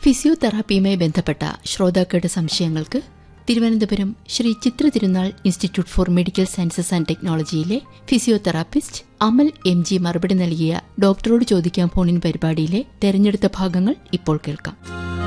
ഫിസിയോതെറാപ്പിയുമായി ബന്ധപ്പെട്ട ശ്രോതാക്കളുടെ സംശയങ്ങൾക്ക് Thiruvananthapuram Sree Chitra Thirunal institute for medical sciences and ടെക്നോളജിയിലെ ഫിസിയോതെറാപ്പിസ്റ്റ് അമൽ എം ജി മറുപടി നൽകിയ ഡോക്ടറോട് ചോദിക്കാൻ ഫോണിൻ പരിപാടിയിലെ തെരഞ്ഞെടുത്ത ഭാഗങ്ങൾ ഇപ്പോൾ കേൾക്കാം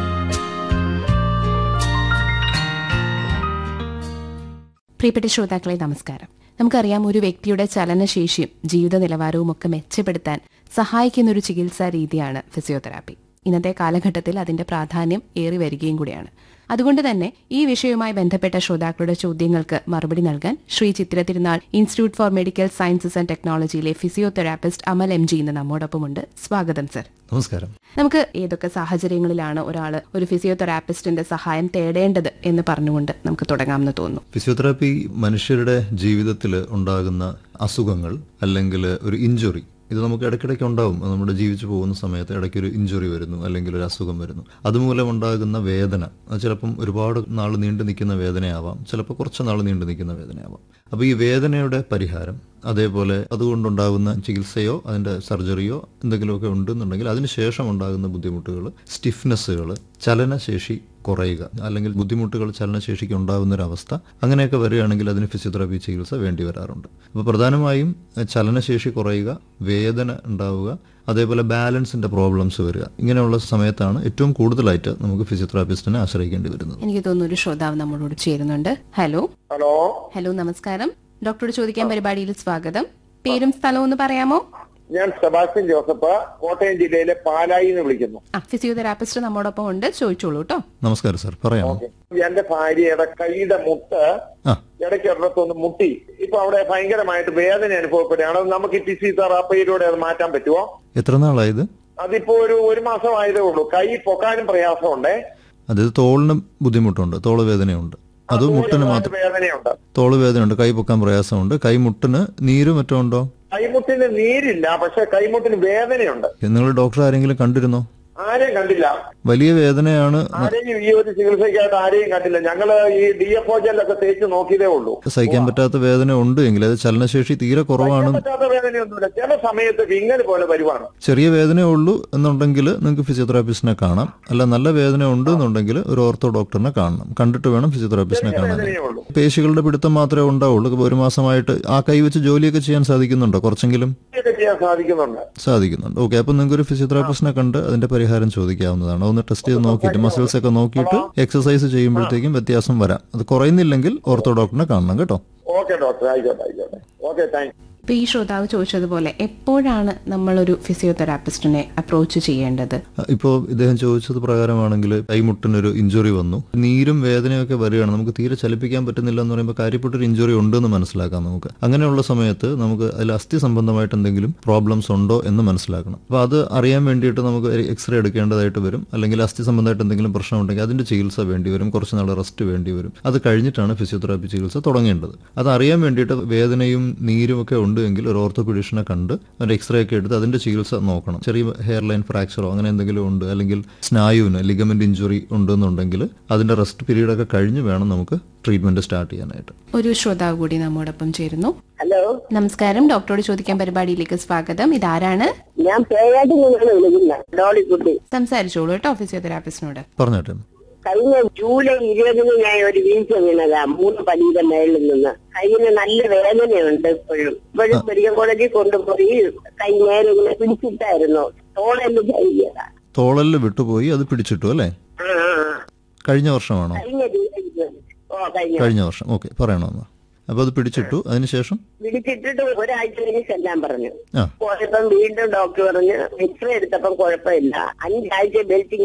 പ്രിയപ്പെട്ട ശ്രോതാക്കളെ നമസ്കാരം നമുക്കറിയാം ഒരു വ്യക്തിയുടെ ചലനശേഷിയും ജീവിത നിലവാരവും ഒക്കെ മെച്ചപ്പെടുത്താൻ സഹായിക്കുന്ന ഒരു ചികിത്സാ രീതിയാണ് ഫിസിയോതെറാപ്പി ഇന്നത്തെ കാലഘട്ടത്തിൽ അതിന്റെ പ്രാധാന്യം ഏറി വരികയും കൂടിയാണ് അതുകൊണ്ട് തന്നെ ഈ വിഷയവുമായി ബന്ധപ്പെട്ട ശ്രോതാക്കളുടെ ചോദ്യങ്ങൾക്ക് മറുപടി നൽകാൻ Sree Chitra Thirunal institute for medical sciences and ടെക്നോളജിയിലെ ഫിസിയോതെറാപ്പിസ്റ്റ് അമൽ എം ജി ഇന്ന് നമ്മോടൊപ്പമുണ്ട് സ്വാഗതം സർ നമസ്കാരം നമുക്ക് ഏതൊക്കെ സാഹചര്യങ്ങളിലാണ് ഒരാൾ ഒരു ഫിസിയോതെറാപ്പിസ്റ്റിന്റെ സഹായം തേടേണ്ടത് എന്ന് പറഞ്ഞുകൊണ്ട് നമുക്ക് തുടങ്ങാമെന്ന് തോന്നുന്നു ഫിസിയോതെറാപ്പി മനുഷ്യരുടെ ജീവിതത്തിൽ ഉണ്ടാകുന്ന അസുഖങ്ങൾ അല്ലെങ്കിൽ ഒരു ഇഞ്ചുറി ഇത് നമുക്ക് ഇടയ്ക്കിടയ്ക്ക് ഉണ്ടാവും അത് നമ്മുടെ ജീവിച്ചു പോകുന്ന സമയത്ത് ഇടയ്ക്ക് ഒരു ഇഞ്ചുറി വരുന്നു അല്ലെങ്കിൽ ഒരു അസുഖം വരുന്നു അതുമൂലം ഉണ്ടാകുന്ന വേദന അത് ചിലപ്പം ഒരുപാട് നാൾ നീണ്ടു നിൽക്കുന്ന വേദനയാവാം ചിലപ്പോൾ കുറച്ച് നാൾ നീണ്ടു നിൽക്കുന്ന വേദനയാവാം അപ്പോൾ ഈ വേദനയുടെ പരിഹാരം അതേപോലെ അതുകൊണ്ടുണ്ടാകുന്ന ചികിത്സയോ അതിൻ്റെ സർജറിയോ എന്തെങ്കിലുമൊക്കെ ഉണ്ടെന്നുണ്ടെങ്കിൽ അതിനുശേഷം ഉണ്ടാകുന്ന ബുദ്ധിമുട്ടുകൾ സ്റ്റിഫ്നെസ്സുകൾ ചലനശേഷി കുറയുക അല്ലെങ്കിൽ ബുദ്ധിമുട്ടുകൾ ചലനശേഷിക്ക് ഉണ്ടാകുന്ന ഒരു അവസ്ഥ അങ്ങനെയൊക്കെ വരികയാണെങ്കിൽ അതിന് ഫിസിയോതെറാപ്പി ചികിത്സ വേണ്ടി വരാറുണ്ട് അപ്പോൾ പ്രധാനമായും എഹ്, ചലനശേഷി കുറയുക വേദന ഉണ്ടാവുക അതേപോലെ ബാലൻസിന്റെ പ്രോബ്ലംസ് വരിക ഇങ്ങനെയുള്ള സമയത്താണ് ഏറ്റവും കൂടുതലായിട്ട് നമുക്ക് ഫിസിയോതെറാപ്പിസ്റ്റിനെ ആശ്രയിക്കേണ്ടി വരുന്നത് എനിക്ക് തോന്നുന്നു ഒരു ശ്രോതാവ് നമ്മളോട് ചേരുന്നുണ്ട് ഹലോ ഹലോ ഹലോ നമസ്കാരം ഡോക്ടറോട് ചോദിക്കാൻ പരിപാടിയിൽ സ്വാഗതം പേരും സ്ഥലവും ഒന്ന് പറയാമോ ഞാൻ സെബാസ്റ്റ്യൻ ജോസഫ് കോട്ടയം ജില്ലയിലെ പാലായി എന്ന് വിളിക്കുന്നു ആ ഫിസിയോതെറാപ്പിസ്റ്റ് നമ്മോടൊപ്പം ഉണ്ട് ചോദിച്ചോളൂ കേട്ടോ നമസ്കാരം സാർ പറയാമോ എന്റെ ഭാര്യയുടെ കൈയുടെ മുട്ട് ആ ഇടയ്ക്ക് ഒരിടത്തൊന്ന് മുട്ടി ഇപ്പൊ അവിടെ ഭയങ്കരമായിട്ട് വേദന അനുഭവപ്പെടുകയാണ് അത് നമുക്ക് ഫിസി തെറാപ്പിയിലൂടെ അത് മാറ്റാൻ പറ്റുമോ എത്ര നാളായത് അതിപ്പോ ഒരു ഒരു മാസം ആയതേ ഉള്ളൂ കൈ പൊക്കാനും പ്രയാസമുണ്ട് അതായത് തോളിന് ബുദ്ധിമുട്ടുണ്ട് തോള് വേദനയുണ്ട് അത് മുട്ടിന് മാത്രം വേദനയുണ്ട് തോള് വേദനയുണ്ട് കൈ പൊക്കാൻ പ്രയാസമുണ്ട് കൈമുട്ടിന് നീര് മറ്റോ ഉണ്ടോ കൈമുട്ടിന് നീരില്ല പക്ഷെ കൈമുട്ടിന് വേദനയുണ്ട് നിങ്ങൾ ഡോക്ടർ ആരെങ്കിലും കണ്ടിരുന്നോ ആരെയും കണ്ടില്ല വലിയ വേദനയാണ് ആരെയും ഈ ഒരു ചികിത്സയ്ക്കായിട്ട് ആരെയും കണ്ടില്ല ഞങ്ങള് ഈ ഡി എഫ് ഒ ജെല്ലൊക്കെ തേച്ച് നോക്കിയതേ ഉള്ളൂ സഹിക്കാൻ പറ്റാത്ത വേദന ഉണ്ട് എങ്കിൽ അത് ചലനശേഷി തീരെ കുറവാണ് പറ്റാത്ത വേദനയൊന്നുമില്ല ചില സമയത്ത് വിങ്ങൽ പോലെ വരുവാണ് ചെറിയ വേദനയേ ഉള്ളൂ എന്നുണ്ടെങ്കിൽ നിങ്ങൾക്ക് ഫിസിയോതെറാപ്പിസ്റ്റിനെ കാണാം അല്ല നല്ല വേദന ഉണ്ട് എന്നുണ്ടെങ്കിൽ ഒരു ഓർത്തോ ഡോക്ടറിനെ കാണണം കണ്ടിട്ട് വേണം ഫിസിയോതെറാപ്പിസ്റ്റിനെ കാണാൻ വേദനയേ ഉള്ളൂ പേശികളുടെ പിടുത്തം മാത്രമേ ഉണ്ടാവുള്ളൂ ഇപ്പൊ ഒരു മാസമായിട്ട് ആ കൈ വെച്ച് ജോലിയൊക്കെ ചെയ്യാൻ സാധിക്കുന്നുണ്ടോ കുറച്ചെങ്കിലും ഇതൊക്കെ ചെയ്യാൻ സാധിക്കുന്നുണ്ട് സാധിക്കുന്നുണ്ട് ഓക്കെ അപ്പൊ നിങ്ങൾക്ക് ഒരു ഫിസിയോതെറാപ്പിസ്റ്റിനെ കണ്ട് അതിന്റെ പരിഹാരം ചോദിക്കാവുന്നതാണ് ഒന്ന് ടെസ്റ്റ് ചെയ്ത് നോക്കിയിട്ട് മസിൽസ് ഒക്കെ നോക്കിയിട്ട് എക്സസൈസ് ചെയ്യുമ്പോഴത്തേക്കും വ്യത്യാസം വരാം അത് കുറയുന്നില്ലെങ്കിൽ ഓർത്തോ ഡോക്ടറിനെ കാണണം കേട്ടോ ഓക്കെ ഡോക്ടർ ആയിക്കോട്ടെ ആയിക്കോട്ടെ ഓക്കെ താങ്ക് ഇപ്പൊ ഈ ശ്രോതാവ് ചോദിച്ചതുപോലെ എപ്പോഴാണ് നമ്മളൊരു ഫിസിയോതെറാപ്പിസ്റ്റിനെ അപ്രോച്ച് ചെയ്യേണ്ടത് ഇപ്പോൾ ഇദ്ദേഹം ചോദിച്ചത് പ്രകാരമാണെങ്കിൽ കൈമുട്ടിനൊരു ഇഞ്ചുറി വന്നു നീരും വേദനയൊക്കെ വരികയാണ് നമുക്ക് തീരെ ചലിപ്പിക്കാൻ പറ്റുന്നില്ല എന്ന് പറയുമ്പോൾ കാര്യപ്പെട്ടൊരു ഇഞ്ചുറി ഉണ്ടെന്ന് മനസ്സിലാക്കാം നമുക്ക് അങ്ങനെയുള്ള സമയത്ത് നമുക്ക് അതിൽ അസ്ഥി സംബന്ധമായിട്ട് എന്തെങ്കിലും പ്രോബ്ലംസ് ഉണ്ടോ എന്ന് മനസ്സിലാക്കണം അപ്പോൾ അത് അറിയാൻ വേണ്ടിയിട്ട് നമുക്ക് എക്സ്റേ എടുക്കേണ്ടതായിട്ട് വരും അല്ലെങ്കിൽ അസ്ഥി സംബന്ധമായിട്ട് എന്തെങ്കിലും പ്രശ്നം ഉണ്ടെങ്കിൽ അതിന്റെ ചികിത്സ വേണ്ടി വരും കുറച്ച് നാൾ റെസ്റ്റ് വേണ്ടി വരും അത് കഴിഞ്ഞിട്ടാണ് ഫിസിയോതെറാപ്പി ചികിത്സ തുടങ്ങേണ്ടത് അത് അറിയാൻ വേണ്ടിയിട്ട് വേദനയും നീരും ഒക്കെ ഉണ്ട് എങ്കിൽ ഒരു ഓർത്തോപീഡിഷനെ കണ്ട് ഒരു എക്സ്റേ ഒക്കെ എടുത്ത് അതിന്റെ ചികിത്സ നോക്കണം ചെറിയ ഹെയർ ലൈൻ ഫ്രാക്ചറോ അങ്ങനെ എന്തെങ്കിലും ഉണ്ട് അല്ലെങ്കിൽ സ്നായുവിന് ലിഗമെന്റ് ഇഞ്ചുറി ഉണ്ടെന്നുണ്ടെങ്കിൽ അതിന്റെ റെസ്റ്റ് പീരീഡ് ഒക്കെ കഴിഞ്ഞ് വേണം നമുക്ക് ട്രീറ്റ്മെന്റ് സ്റ്റാർട്ട് ചെയ്യാനായിട്ട് ഒരു ശ്രോതാവ് കൂടി നമ്മോടൊപ്പം ചേരുന്നു ഹലോ നമസ്കാരം ഡോക്ടറോട് ചോദിക്കാൻ പരിപാടിയിലേക്ക് സ്വാഗതം ഇതാരാണ് ഞാൻ പേരാട്ടിൽ നിന്നാണ് വിളിക്കുന്നത് ഡോളിക്കുട്ടി സംസാരിച്ചോളൂ കേട്ടോ ഫിസിയോതെറാപ്പിസ്റ്റിനോട് പറഞ്ഞോട്ടെ കഴിഞ്ഞ ജൂലൈ ഇരുപതിന് ഞാൻ ഒരു വീഴ്ച വീണതാ മൂന്ന് പടിയുടെ മേളിൽ നിന്ന് കയ്യിന് നല്ല വേദനയുണ്ട് ഇപ്പോഴും ഇപ്പോഴും മെഡിക്കൽ കോളേജിൽ കൊണ്ടുപോയി കൈ നേരെ ഇങ്ങനെ പിടിച്ചിട്ടായിരുന്നു തോളെന്ന് കൈയതാ തോളലിൽ വിട്ടുപോയി അത് പിടിച്ചിട്ടു അല്ലേ ആ ആ, ആ. കഴിഞ്ഞ വർഷമാണോ കഴിഞ്ഞ ജൂലൈ ഇരുപത്. ഓ കഴിഞ്ഞ കഴിഞ്ഞ വർഷം ഓക്കെ പറയണോ എന്നാ അപ്പൊ അത് പിടിച്ചിട്ടു അതിനുശേഷം പിടിച്ചിട്ടിട്ട് ഒരാഴ്ച കഴിഞ്ഞ് ചെല്ലാൻ പറഞ്ഞു ആ പോയപ്പം വീണ്ടും ഡോക്ടർ പറഞ്ഞു എക്സ്റേ എടുത്തപ്പം കുഴപ്പമില്ല അഞ്ചാഴ്ച ബെൽറ്റ്